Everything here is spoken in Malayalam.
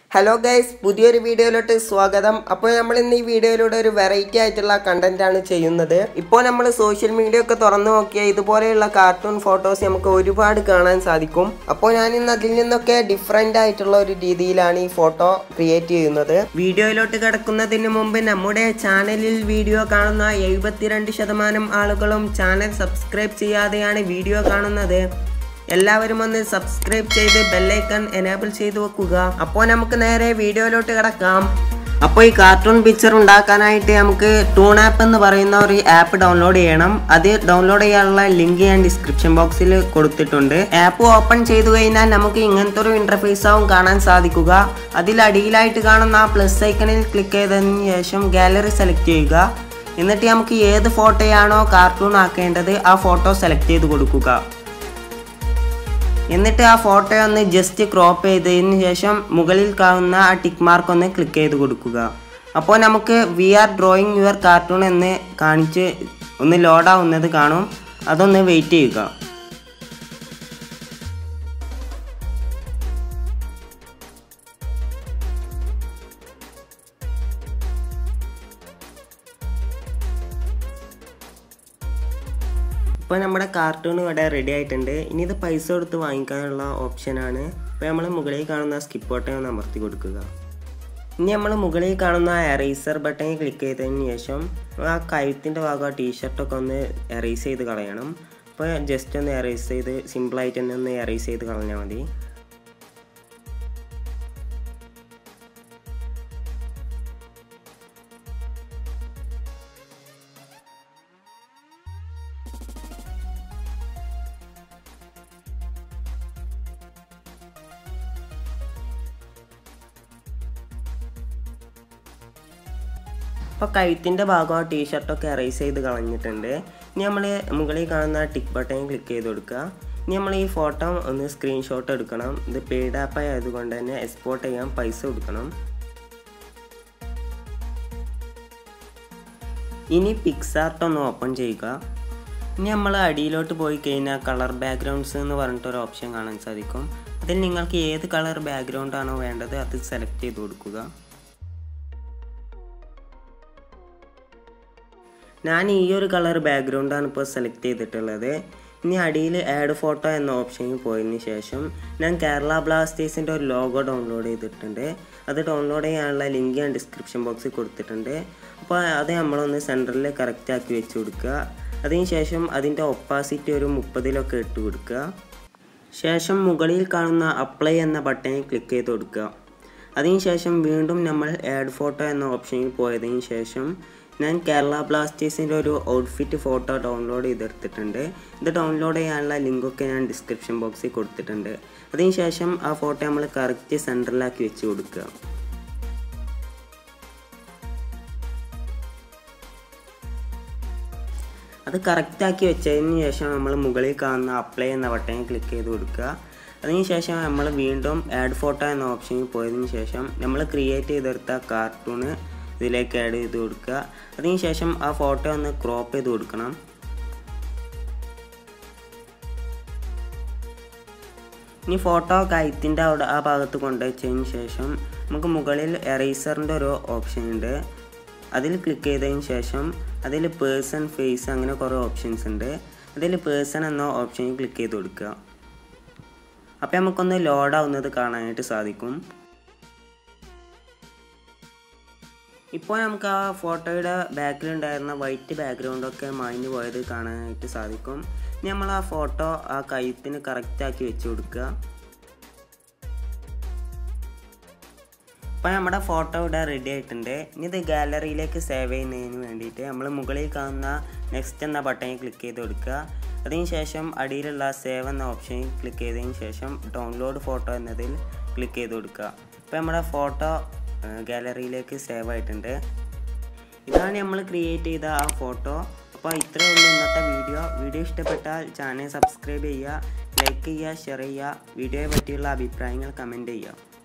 ഹലോ ഗൈസ് പുതിയൊരു വീഡിയോയിലോട്ട് സ്വാഗതം അപ്പോൾ നമ്മൾ ഇന്ന് ഈ വീഡിയോയിലൂടെ ഒരു വെറൈറ്റി ആയിട്ടുള്ള കണ്ടന്റ് ആണ് ചെയ്യുന്നത് ഇപ്പോൾ നമ്മൾ സോഷ്യൽ മീഡിയ ഒക്കെ തുറന്നു നോക്കിയാൽ ഇതുപോലെയുള്ള കാർട്ടൂൺ ഫോട്ടോസ് നമുക്ക് ഒരുപാട് കാണാൻ സാധിക്കും അപ്പോൾ ഞാൻ ഇന്ന് അതിൽ നിന്നൊക്കെ ഡിഫറെൻ്റ് ആയിട്ടുള്ള ഒരു രീതിയിലാണ് ഈ ഫോട്ടോ ക്രിയേറ്റ് ചെയ്യുന്നത് വീഡിയോയിലോട്ട് കിടക്കുന്നതിന് മുമ്പ് നമ്മുടെ ചാനലിൽ വീഡിയോ കാണുന്ന എഴുപത്തിരണ്ട് ശതമാനം ആളുകളും ചാനൽ സബ്സ്ക്രൈബ് ചെയ്യാതെയാണ് വീഡിയോ കാണുന്നത് എല്ലാവരും ഒന്ന് സബ്സ്ക്രൈബ് ചെയ്ത് ബെല്ലൈക്കൺ എനേബിൾ ചെയ്ത് വെക്കുക അപ്പോൾ നമുക്ക് നേരെ വീഡിയോയിലോട്ട് കിടക്കാം അപ്പോൾ ഈ കാർട്ടൂൺ പിക്ചർ ഉണ്ടാക്കാനായിട്ട് നമുക്ക് ടൂൺ ആപ്പ് എന്ന് പറയുന്ന ഒരു ആപ്പ് ഡൗൺലോഡ് ചെയ്യണം അത് ഡൗൺലോഡ് ചെയ്യാനുള്ള ലിങ്ക് ഞാൻ ഡിസ്ക്രിപ്ഷൻ ബോക്സിൽ കൊടുത്തിട്ടുണ്ട് ആപ്പ് ഓപ്പൺ ചെയ്തു കഴിഞ്ഞാൽ നമുക്ക് ഇങ്ങനത്തെ ഒരു ഇന്റർഫേസ് ആവും കാണാൻ സാധിക്കുക അതിൽ അടിയിലായിട്ട് കാണുന്ന ആ പ്ലസ് ഐക്കണിൽ ക്ലിക്ക് ചെയ്തതിന് ശേഷം ഗാലറി സെലക്ട് ചെയ്യുക എന്നിട്ട് നമുക്ക് ഏത് ഫോട്ടോയാണോ കാർട്ടൂൺ ആക്കേണ്ടത് ആ ഫോട്ടോ സെലക്ട് ചെയ്ത് കൊടുക്കുക എന്നിട്ട് ആ ഫോട്ടോ ഒന്ന് ജസ്റ്റ് ക്രോപ്പ് ചെയ്തതിന് ശേഷം മുകളിൽ കാണുന്ന ആ ടിക്ക് മാർക്ക് ഒന്ന് ക്ലിക്ക് ചെയ്ത് കൊടുക്കുക അപ്പോൾ നമുക്ക് we are drawing your cartoon എന്ന് കാണിച്ച് ഒന്ന് ലോഡാവുന്നത് കാണും അതൊന്ന് വെയിറ്റ് ചെയ്യുക ഇപ്പോൾ നമ്മുടെ കാർട്ടൂൺ ഇവിടെ റെഡി ആയിട്ടുണ്ട് ഇനി ഇത് പൈസ കൊടുത്ത് വാങ്ങിക്കാനുള്ള ഓപ്ഷനാണ് ഇപ്പോൾ നമ്മൾ മുകളിൽ കാണുന്ന സ്കിപ്പ് ബട്ടൺ ഒന്ന് അമർത്തി കൊടുക്കുക ഇനി നമ്മൾ മുകളിൽ കാണുന്ന എറേസർ ബട്ടണിൽ ക്ലിക്ക് ചെയ്തതിന് ശേഷം ആ കഴുത്തിൻ്റെ ഭാഗം ടീഷർട്ടൊക്കെ ഒന്ന് എറേസ് ചെയ്ത് കളയണം അപ്പോൾ ജസ്റ്റ് ഒന്ന് എറേസ് ചെയ്ത് സിമ്പിളായിട്ട് തന്നെ ഒന്ന് എറേസ് ചെയ്ത് കളഞ്ഞാൽ മതി അപ്പോൾ കഴുത്തിൻ്റെ ഭാഗം ടീഷർട്ടൊക്കെ എറേസ് ചെയ്ത് കളഞ്ഞിട്ടുണ്ട് ഇനി നമ്മൾ മുകളിൽ കാണുന്ന ടിക്ക് ബട്ടൺ ക്ലിക്ക് ചെയ്ത് കൊടുക്കുക ഇനി നമ്മൾ ഈ ഫോട്ടോ ഒന്ന് സ്ക്രീൻഷോട്ട് എടുക്കണം ഇത് പെയ്ഡ് ആപ്പ് ആയതുകൊണ്ട് തന്നെ എക്സ്പോർട്ട് ചെയ്യാൻ പൈസ കൊടുക്കണം ഇനി പിക്സാർട്ട് ഒന്ന് ഓപ്പൺ ചെയ്യുക ഇനി നമ്മൾ അടിയിലോട്ട് പോയി കഴിഞ്ഞാൽ കളർ ബാക്ക്ഗ്രൗണ്ട്സ് എന്ന് പറഞ്ഞിട്ടൊരു ഓപ്ഷൻ കാണാൻ സാധിക്കും അതിൽ നിങ്ങൾക്ക് ഏത് കളർ ബാക്ക്ഗ്രൗണ്ട് ആണോ വേണ്ടത് അത് സെലക്ട് ചെയ്ത് കൊടുക്കുക ഞാൻ ഈ ഒരു കളർ ബാക്ക്ഗ്രൗണ്ടാണ് ഇപ്പോൾ സെലക്ട് ചെയ്തിട്ടുള്ളത് ഇനി അടിയിൽ ആഡ് ഫോട്ടോ എന്ന ഓപ്ഷനിൽ പോയതിന് ശേഷം ഞാൻ കേരള ബ്ലാസ്റ്റേഴ്സിൻ്റെ ഒരു ലോഗോ ഡൗൺലോഡ് ചെയ്തിട്ടുണ്ട് അത് ഡൗൺലോഡ് ചെയ്യാനുള്ള ലിങ്ക് ഞാൻ ഡിസ്ക്രിപ്ഷൻ ബോക്സിൽ കൊടുത്തിട്ടുണ്ട് അപ്പോൾ അത് നമ്മളൊന്ന് സെൻറ്ററിൽ കറക്റ്റ് ആക്കി വെച്ച് കൊടുക്കുക അതിന് ശേഷം അതിൻ്റെ ഒപ്പാസിറ്റി ഒരു മുപ്പതിലൊക്കെ ഇട്ട് കൊടുക്കുക ശേഷം മുകളിൽ കാണുന്ന അപ്ലൈ എന്ന ബട്ടണിൽ ക്ലിക്ക് ചെയ്ത് കൊടുക്കുക അതിനുശേഷം വീണ്ടും നമ്മൾ ആഡ് ഫോട്ടോ എന്ന ഓപ്ഷനിൽ പോയതിന് ശേഷം ഞാൻ കേരള ബ്ലാസ്റ്റേഴ്സിൻ്റെ ഒരു ഔട്ട്ഫിറ്റ് ഫോട്ടോ ഡൗൺലോഡ് ചെയ്തെടുത്തിട്ടുണ്ട് ഇത് ഡൗൺലോഡ് ചെയ്യാനുള്ള ലിങ്കൊക്കെ ഞാൻ ഡിസ്ക്രിപ്ഷൻ ബോക്സിൽ കൊടുത്തിട്ടുണ്ട് അതിനുശേഷം ആ ഫോട്ടോ നമ്മൾ കറക്റ്റ് സെൻറ്ററിലാക്കി വെച്ച് കൊടുക്കുക അത് കറക്റ്റാക്കി വെച്ചതിന് ശേഷം നമ്മൾ മുകളിൽ കാണുന്ന അപ്ലൈ എന്ന ബട്ടണിൽ ക്ലിക്ക് ചെയ്ത് കൊടുക്കുക അതിനുശേഷം നമ്മൾ വീണ്ടും ആഡ് ഫോട്ടോ എന്ന ഓപ്ഷനിൽ പോയതിന് ശേഷം നമ്മൾ ക്രിയേറ്റ് ചെയ്തെടുത്ത കാർട്ടൂണ് ഇതിലേക്ക് ആഡ് ചെയ്ത് കൊടുക്കുക അതിനുശേഷം ആ ഫോട്ടോ ഒന്ന് ക്രോപ്പ് ചെയ്ത് കൊടുക്കണം ഇനി ഫോട്ടോ കയത്തിൻ്റെ അവിടെ ആ ഭാഗത്ത് കൊണ്ടുവച്ചതിന് ശേഷം നമുക്ക് മുകളിൽ എറേസറിൻ്റെ ഒരു ഓപ്ഷൻ ഉണ്ട് അതിൽ ക്ലിക്ക് ചെയ്തതിന് ശേഷം അതിൽ പേഴ്സൺ ഫേസ് അങ്ങനെ കുറേ ഓപ്ഷൻസ് ഉണ്ട് അതിൽ പേഴ്സൺ എന്ന ഓപ്ഷനിൽ ക്ലിക്ക് ചെയ്ത് കൊടുക്കുക അപ്പോൾ നമുക്കൊന്ന് ലോഡാവുന്നത് കാണാനായിട്ട് സാധിക്കും ഇപ്പോൾ നമുക്ക് ആ ഫോട്ടോയുടെ ബാക്കിലുണ്ടായിരുന്ന വൈറ്റ് ബാക്ക്ഗ്രൗണ്ടൊക്കെ മാഞ്ഞു പോയത് കാണാനായിട്ട് സാധിക്കും ഇനി നമ്മൾ ആ ഫോട്ടോ ആ കഴുത്തിന് കറക്റ്റാക്കി വെച്ച് കൊടുക്കുക ഇപ്പോൾ നമ്മുടെ ഫോട്ടോ ഇവിടെ റെഡി ആയിട്ടുണ്ട് ഇനി ഇത് ഗാലറിയിലേക്ക് സേവ് ചെയ്യുന്നതിന് വേണ്ടിയിട്ട് നമ്മൾ മുകളിൽ കാണുന്ന നെക്സ്റ്റ് എന്ന ബട്ടണിൽ ക്ലിക്ക് ചെയ്ത് കൊടുക്കുക അതിനുശേഷം അടിയിലുള്ള സേവ് എന്ന ഓപ്ഷനിൽ ക്ലിക്ക് ചെയ്തതിന് ശേഷം ഡൗൺലോഡ് ഫോട്ടോ എന്നതിൽ ക്ലിക്ക് ചെയ്ത് കൊടുക്കുക ഇപ്പോൾ നമ്മുടെ ഫോട്ടോ ഗാലറിയിലേക്ക് സേവ് ആയിട്ടുണ്ട് ഇതാണ് നമ്മൾ ക്രിയേറ്റ് ചെയ്ത ആ ഫോട്ടോ അപ്പോൾ ഇത്രയേ ഉള്ളൂ ഇന്നത്തെ വീഡിയോ വീഡിയോ ഇഷ്ടപ്പെട്ടാൽ ചാനൽ സബ്സ്ക്രൈബ് ചെയ്യുക ലൈക്ക് ചെയ്യുക ഷെയർ ചെയ്യുക വീഡിയോയെ പറ്റിയുള്ള അഭിപ്രായങ്ങൾ കമൻറ്റ് ചെയ്യുക